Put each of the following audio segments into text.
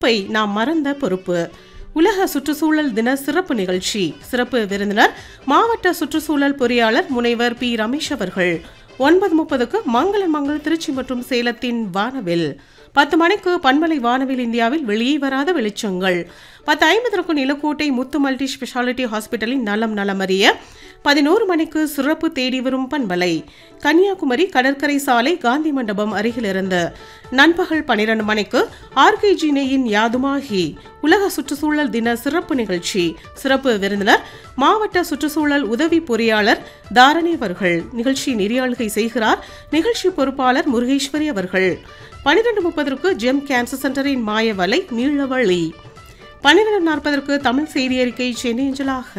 by நாம் மறந்த பொறுப்பு உலக சுற்றுச்சூழல் தின சிறப்பு நிகழ்ச்சி சிறப்பு விருந்தினர் மாவட்ட சுற்றுச்சூழல் பொறியாளர் முனைவர் பி ரமேஷ் அவர்கள் ஒன்பது முப்பதுக்கு மங்கள மங்கள் திருச்சி மற்றும் சேலத்தின் வானவில் பத்து மணிக்கு பண்பலை வானவில் இந்தியாவில் வெளியே வராத வெளிச்சங்கள் பத்து ஐம்பதற்கு நிலக்கோட்டை முத்து மல்டி ஸ்பெஷாலிட்டி ஹாஸ்பிட்டலின் நலம் நலமறிய பதினோரு மணிக்கு சிறப்பு தேடி வரும் பண்பலை கன்னியாகுமரி கடற்கரை சாலை காந்தி மண்டபம் அருகிலிருந்து நண்பகல் பனிரெண்டு மணிக்கு ஆர்கேஜி நெய்யின் யாதுமாகி உலக சுற்றுச்சூழல் தின சிறப்பு நிகழ்ச்சி சிறப்பு விருந்தினர் மாவட்ட சுற்றுச்சூழல் உதவி பொறியாளர் தாரணி அவர்கள் நிகழ்ச்சி நெறியாளுகை செய்கிறார் நிகழ்ச்சி பொறுப்பாளர் முருகேஸ்வரி அவர்கள் பனிரெண்டு முப்பதற்கு ஜெம் கேன்சர் சென்டரின் மாயவலை மீளவழி பன்னிரண்டு நாற்பதற்கு தமிழ் செய்தி அறிக்கை சென்னை அஞ்சலாக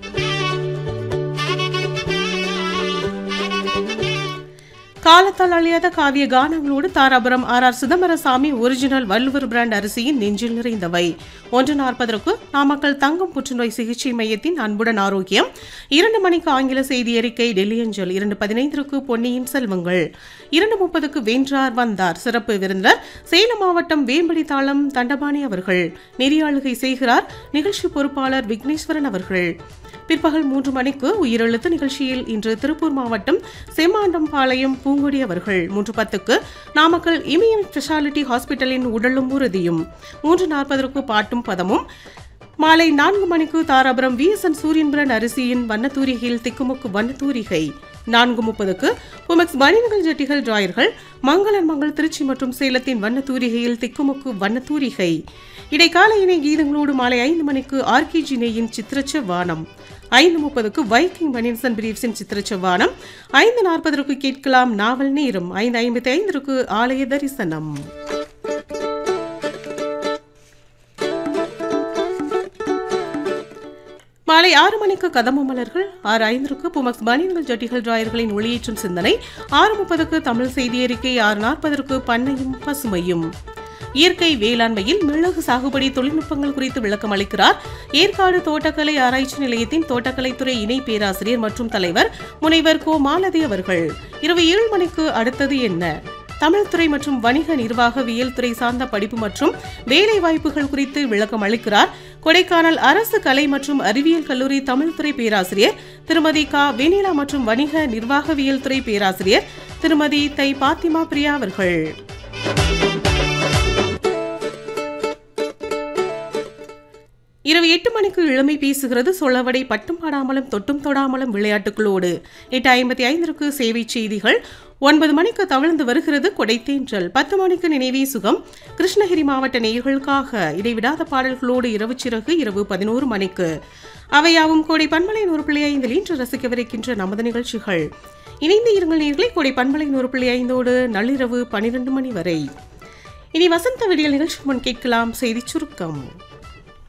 காலத்தால் அழியாத காவிய கானங்களோடு Dharapuram R R Chidambarasamy original Valluvar brand அரிசியின் நெஞ்சில் நிறைந்தவை ஒன்று நாற்பதற்கு நாமக்கல் தங்கம் புற்றுநோய் சிகிச்சை மையத்தின் அன்புடன் ஆரோக்கியம் இரண்டு மணிக்கு ஆங்கில செய்தி அறிக்கை டெல்லி அஞ்சல் இரண்டு பதினைந்திற்கு பொன்னியின் செல்வங்கள் இரண்டு முப்பதுக்கு வென்றார் வந்தார் சிறப்பு விருந்தினர் சேலம் மாவட்டம் வேம்படி தாளம் தண்டபாணி அவர்கள் நெறியாளுகை செய்கிறார் நிகழ்ச்சி பொறுப்பாளர் விக்னேஸ்வரன் அவர்கள் பிற்பகல் மூன்று மணிக்கு உயிரெழுத்து நிகழ்ச்சியில் இன்று திருப்பூர் மாவட்டம் செம்மாண்டம்பாளையம் பூங்கொடி அவர்கள் மூன்று பத்துக்கு நாமக்கல் இமயம் ஸ்பெஷாலிட்டி ஹாஸ்பிட்டலின் உடலும் உறுதியும் மூன்று நாற்பதற்கு பாட்டும் பதமும் மாலை நான்கு மணிக்கு தாராபுரம் விஎஸ்என் சூரியன்பிரன் அரிசியின் வண்ணத்தூரிகையில் திக்குமுக்கு வண்ணத்தூரிகை நான்கு முப்பதுக்கு புமெக்ஸ் பனியன்கள் ஜட்டிகள் டிராயர்கள் மங்களன் மங்கள் திருச்சி மற்றும் சேலத்தின் வண்ணத்தூரிகையில் திக்குமுக்கு வண்ணத்தூரிகை இடைக்கால இணை கீதங்களோடு மாலை ஐந்து மணிக்கு ஆர்கேஜி நெய்யின் சித்திரச்ச வானம் ஐந்து முப்பதுக்கு வைக்கிங் பனியன்சன் பிரீவ்ஸின் சித்திரச்ச வானம் ஐந்து நாற்பதற்கு கேட்கலாம் நாவல் நேரம் ஐந்து ஐம்பத்தி ஐந்திற்கு ஆலய தரிசனம் மாலை ஆறு மணிக்கு கதம்ப மலர்கள் ஆறு ஐந்திற்கு புமக்ஸ் பனியன்கள் ஜட்டிகள் டிராயர்களின் ஒளியேற்றும் சிந்தனை ஆறு முப்பதுக்கு தமிழ் செய்தி அறிக்கை ஆறு நாற்பதற்கு பண்ணையும் பசுமையும் இயற்கை வேளாண்மையில் மிளகு சாகுபடி தொழில்நுட்பங்கள் குறித்து விளக்கம் அளிக்கிறார் ஏற்காடு தோட்டக்கலை ஆராய்ச்சி நிலையத்தின் தோட்டக்கலைத்துறை இணை பேராசிரியர் மற்றும் தலைவர் முனைவர் கோ மாலதி அவர்கள் இரவு ஏழு மணிக்கு அடுத்தது என்ன தமிழ்துறை மற்றும் வணிக நிர்வாகவியல் துறை சார்ந்த படிப்பு மற்றும் வேலை வாய்ப்புகள் குறித்து விளக்கம் அளிக்கிறார் கொடைக்கானல் அரசு கலை மற்றும் அறிவியல் கல்லூரி தமிழ்துறை பேராசிரியர் திருமதி கா வெனிலா மற்றும் வணிக நிர்வாகவியல் துறை பேராசிரியர் திருமதி தை பாத்திமா பிரியா அவர்கள் இரவு எட்டு மணிக்கு இளமை பேசுகிறது சொலவடை பட்டும் பாடாமலும் தொட்டும் தொடாமலும் விளையாட்டுகளோடு எட்டு ஐம்பத்தி ஐந்திற்கு சேவை செய்திகள் ஒன்பது மணிக்கு தவழ்ந்து வருகிறது கொடைத்தேன்றல் பத்து மணிக்கு நினைவே சுகம் கிருஷ்ணகிரி மாவட்ட நேயர்களுக்காக இடைவிடாத பாடல்களோடு இரவு சிறகு இரவு பதினோரு மணிக்கு அவையாவும் கோடை பண்பலை நூறு புள்ளி ஐந்தில் இன்று ரசிக்கவிருக்கின்ற நமது நிகழ்ச்சிகள் இணைந்து இருங்கள் நேர்களை கோடை பண்பலை நூறு புள்ளி ஐந்தோடு நள்ளிரவு பனிரெண்டு மணி வரை இனி வசந்த விடியல் நிகழ்ச்சி முன் கேட்கலாம் செய்திச் சுருக்கம்